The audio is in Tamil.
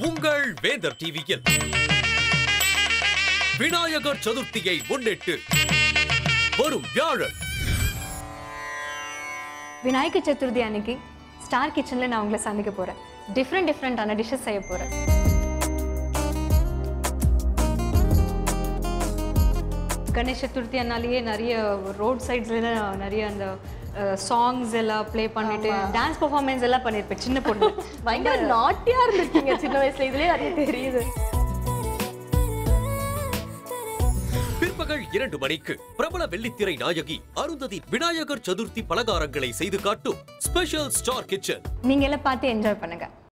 உங்கள் வேந்தர் டிவியில் விநாயகர் சதுர்த்தியை முன்னிட்டு வரும் வியாழன் விநாயகர் சதுர்த்தி அன்னைக்கு ஸ்டார் கிச்சனில் நான் உங்களை சந்திக்க போகிறேன் டிஃப்ரெண்ட் டிஃப்ரெண்ட்டான டிஷ்ஷஸ் செய்ய போகிறேன் கணேஷ் சதுர்த்தி அன்னாலேயே நிறைய ரோட் சைட்ஸ்லாம் நிறைய அந்த சாங்ஸ் எல்லாம் ப்ளே பண்ணிட்டு டான்ஸ் பர்ஃபார்மன்ஸ் எல்லாம் பண்ணியிருப்பேன் சின்ன பொண்ணு பயங்கர நாட்டியா இருந்திருக்கீங்க சின்ன வயசுல இதுலயே நிறைய தெரியுது பிற்பகல் இரண்டு மணிக்கு பிரபல வெள்ளித்திரை நாயகி அருந்ததி விநாயகர் சதுர்த்தி பலகாரங்களை செய்து காட்டும் ஸ்பெஷல் ஸ்டார் கிச்சன் நீங்கள் எல்லாம் பார்த்து என்ஜாய் பண்ணுங்க